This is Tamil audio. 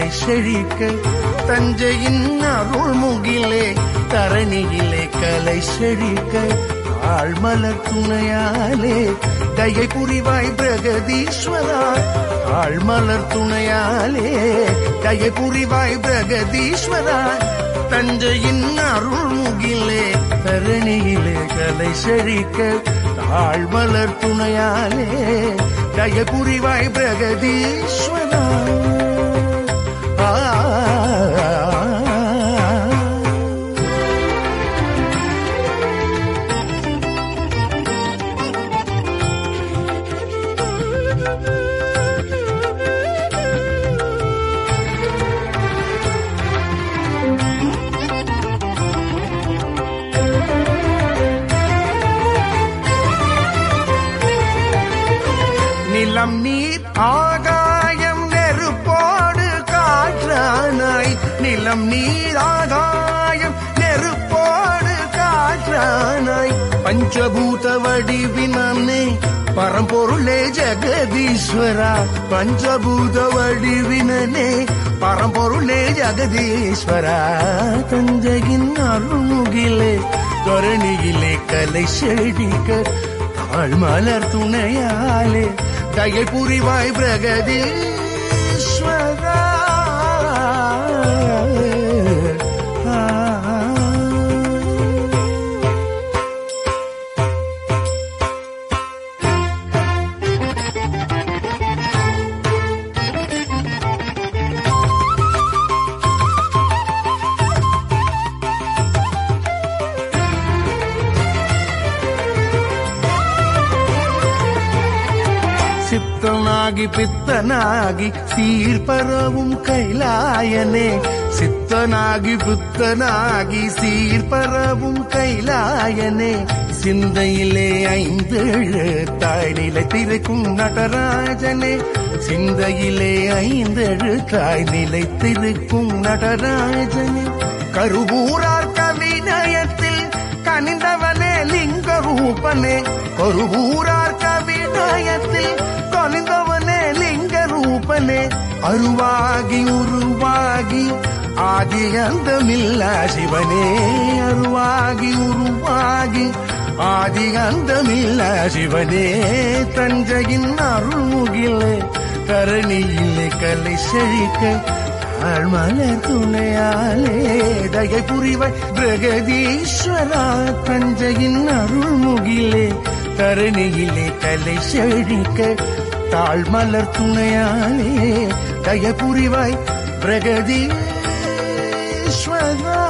செழிக்க தஞ்சையின் அருள்முகிலே தரணியிலே கலை செழிக்க ஆழ்மலர் துணையாலே தயை புரிவாய் பிரகதீஸ்வரா ஆழ்மலர் துணையாலே தயை புரிவாய் பிரகதீஸ்வரா தஞ்சையின் அருள்முகிலே தரணியிலே கலை செழிக்க தாழ்மலர் துணையாலே தய புரிவாய் பிரகதீஸ்வரா ஆ நிலம் நீர் ஆகாயம் நெருப்போடு காற்றானாய் நிலம் நீர் ஆகாயம் நெருப்போடு காற்றானாய் பஞ்சபூத வடிவினே பரம்பொருளே ஜெகதீஸ்வரா பஞ்சபூத வடிவினே பரம்பொருளே ஜெகதீஸ்வரா தஞ்சையின் அருள்முகிலே கரணியிலே கலை செழிக்க தாழ்மலர் துணையாலே தயை புரிவாய் பிரகதீஸ்வரா சித்தனாகி பித்தனாகி சீர்பரவும் கைலாயனே சித்தனாகி புத்தனாகி சீர்பரவும் கைலாயனே சிந்தையிலே ஐந்தெழு தாய் நிலைத்திருக்கும் நடராஜனே சிந்தையிலே ஐந்தெழு தாய் நிலைத்திருக்கும் நடராஜனே கருவூரார் கவிநயத்தில் கனிந்தவனே லிங்க ரூபனே கருவூரார் கவிநயத்தில் கனிந்தவனே லிங்க ரூபனே அருவாகி உருவாகி ஆதி அந்தமில்லா சிவனே அருவாகி உருவாகி ஆதி அந்தமில்லா சிவனே தஞ்சையின் அருள்முகிலே தரணியிலே கலை செழிக்க தாழ்மலர் துணையாலே தயை புரிவாய் பிரகதீஸ்வரா தஞ்சையின் அருள்முகிலே தரணியிலே கலை செழிக்க தாழ்மலர் துணையாலே தய புரிவாய் பிரகதீஸ்வரா